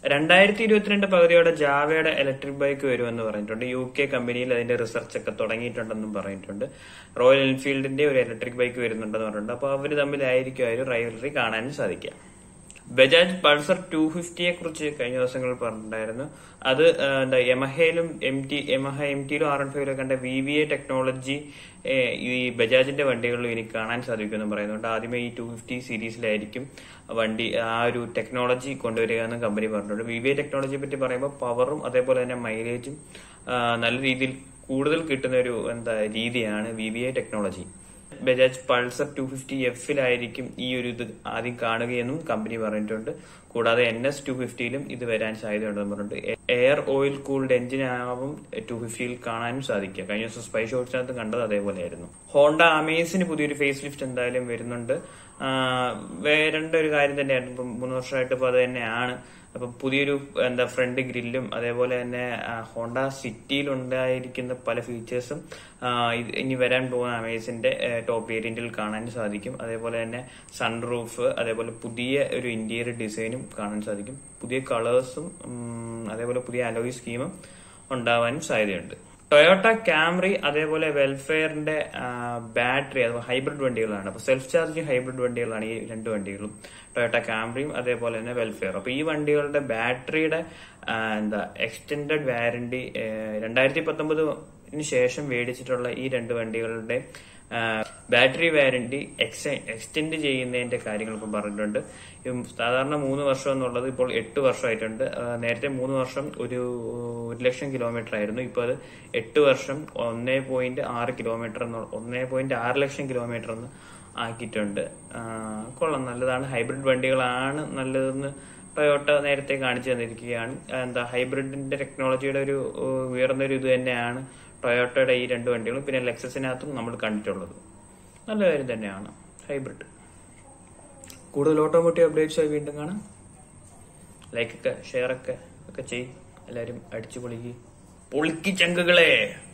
രണ്ടായിരത്തി ഇരുപത്തിരണ്ട് പകുതിയോടെ ജാവയുടെ ഇലക്ട്രിക് ബൈക്ക് വരുമെന്ന് പറഞ്ഞിട്ടുണ്ട് യു കെ കമ്പനിയിൽ അതിന്റെ റിസർച്ച് ഒക്കെ തുടങ്ങിയിട്ടുണ്ടെന്നും പറഞ്ഞിട്ടുണ്ട് റോയൽ എൻഫീൽഡിന്റെ ഒരു ഇലക്ട്രിക് ബൈക്ക് വരുന്നുണ്ടെന്ന് പറഞ്ഞിട്ടുണ്ട് അപ്പോൾ അവർ തമ്മിലായിരിക്കും ആ ഒരു റൈവലറി കാണാനും സാധിക്കുക ബജാജ് പൾസർ ടു ഫിഫ്റ്റിയെ കുറിച്ച് കഴിഞ്ഞ ദിവസങ്ങളിൽ പറഞ്ഞിട്ടുണ്ടായിരുന്നു അത് ആ, എന്താ യമഹയിലും എം ടി യമഹ എം ടിയിലും ആർ എൻ ഫൈവിലും കണ്ട വി വി എ ടെക്നോളജി ഈ ബജാജിന്റെ വണ്ടികളിലും ഇനി കാണാൻ സാധിക്കുമെന്ന് പറയുന്നുണ്ട് ആദ്യമേ ഈ ടു ഫിഫ്റ്റി സീരീസിലായിരിക്കും വണ്ടി ആ ഒരു ടെക്നോളജി കൊണ്ടുവരിക എന്ന് കമ്പനി പറഞ്ഞിട്ടുണ്ട് വി വി എ ടെക്നോളജിയെ പറ്റി പറയുമ്പോൾ പവറും അതേപോലെ തന്നെ മൈലേജും ആ, നല്ല രീതിയിൽ കൂടുതൽ കിട്ടുന്ന ഒരു എന്താ രീതിയാണ് V V A technology Bajaj Pulsar two fifty എഫിലായിരിക്കും ഈ ഒരു ഇത് ആദ്യം കാണുകയെന്നും കമ്പനി പറഞ്ഞിട്ടുണ്ട് കൂടാതെ എൻ എസ് ടു ഫിഫ്റ്റിയിലും ഇത് വരാൻ സാധ്യതയുണ്ടെന്ന് പറഞ്ഞിട്ടുണ്ട് എയർ ഓയിൽ കൂൾഡ് എഞ്ചിനാവും ടു ഫിഫ്റ്റിയിൽ കാണാനും സാധിക്കുക കഴിഞ്ഞ ദിവസം സ്പൈ ഷോട്ട്സിനകത്ത് കണ്ടത് അതേപോലെയായിരുന്നു ഹോണ്ട അമേസിന് പുതിയൊരു ഫേസ് ലിഫ്റ്റ് എന്തായാലും വരുന്നുണ്ട് ആ, വരേണ്ട ഒരു കാര്യം തന്നെയായിരുന്നു ഇപ്പം മൂന്ന് വർഷമായിട്ട് ഇപ്പൊ അത് തന്നെയാണ് അപ്പൊ പുതിയൊരു എന്താ ഫ്രണ്ട് ഗ്രില്ലും അതേപോലെ തന്നെ ആ, ഹോണ്ട സിറ്റിയിൽ ഉണ്ടായിരിക്കുന്ന പല ഫീച്ചേഴ്സും ആ, ഇത് ഇനി വരാൻ പോകുന്ന അമേസിന്റെ ടോപ്പ് വേരിയന്റിൽ കാണാൻ സാധിക്കും അതേപോലെ തന്നെ സൺറൂഫ് അതേപോലെ പുതിയ ഒരു ഇന്റീരിയർ ഡിസൈനും കാണാൻ സാധിക്കും പുതിയ കളേഴ്സും അതേപോലെ പുതിയ അലോയ് സ്കീമും ഉണ്ടാവാനും സാധ്യതയുണ്ട് ടൊയോട്ട ക്യാമറി അതേപോലെ വെൽഫെയറിന്റെ ബാറ്ററി അഥവാ ഹൈബ്രിഡ് വണ്ടികളാണ് അപ്പൊ സെൽഫ് ചാർജിങ് ഹൈബ്രിഡ് വണ്ടികളാണ് ഈ രണ്ട് വണ്ടികളും ടൊയോട്ട ക്യാമറിയും അതേപോലെ തന്നെ വെൽഫെയർ അപ്പൊ ഈ വണ്ടികളുടെ ബാറ്ററിയുടെ ആ, എന്താ എക്സ്റ്റൻഡഡ് വാറന്റി രണ്ടായിരത്തി പത്തൊമ്പതിന് ശേഷം മേടിച്ചിട്ടുള്ള ഈ രണ്ട് വണ്ടികളുടെ ബാറ്ററി വാറന്റി എക്സ്റ്റെൻഡ് ചെയ്യുന്നതിന്റെ കാര്യങ്ങൾ ഇപ്പം പറഞ്ഞിട്ടുണ്ട് ഉം, സാധാരണ മൂന്ന് വർഷം എന്നുള്ളത് ഇപ്പോൾ എട്ട് വർഷമായിട്ടുണ്ട് ആ, നേരത്തെ മൂന്ന് വർഷം ഒരു ഒരു ലക്ഷം കിലോമീറ്റർ ആയിരുന്നു ഇപ്പോൾ അത് എട്ട് വർഷം ഒന്നേ പോയിന്റ് ആറ് കിലോമീറ്റർ എന്ന് ഒന്നേ പോയിന്റ് ആറ് ലക്ഷം കിലോമീറ്റർ എന്ന് ആക്കിയിട്ടുണ്ട് ആ, കൊള്ളാം നല്ലതാണ് ഹൈബ്രിഡ് വണ്ടികളാണ് നല്ലതെന്ന് ടൊയോട്ട നേരത്തെ കാണിച്ചു തന്നിരിക്കുകയാണ് എന്താ ഹൈബ്രിഡിന്റെ ടെക്നോളജിയുടെ ഒരു ഏഹ്, ഉയർന്ന ഒരു ഇത് തന്നെയാണ് ടൊയോട്ടയുടെ ഈ രണ്ട് വണ്ടികളും പിന്നെ ലെക്സസിനകത്തും നമ്മൾ കണ്ടിട്ടുള്ളത് നല്ല കാര്യം തന്നെയാണ് ഹൈബ്രിഡ് കൂടുതൽ ഓട്ടോമോട്ടീവ് അപ്ഡേറ്റ്സായി വീണ്ടും കാണാം ലൈക്കൊക്കെ ഷെയറൊക്കെ ഒക്കെ ചെയ്യും എല്ലാവരും അടിച്ചു പൊളിക്ക് പൊളിക്ക് ചങ്കുകളെ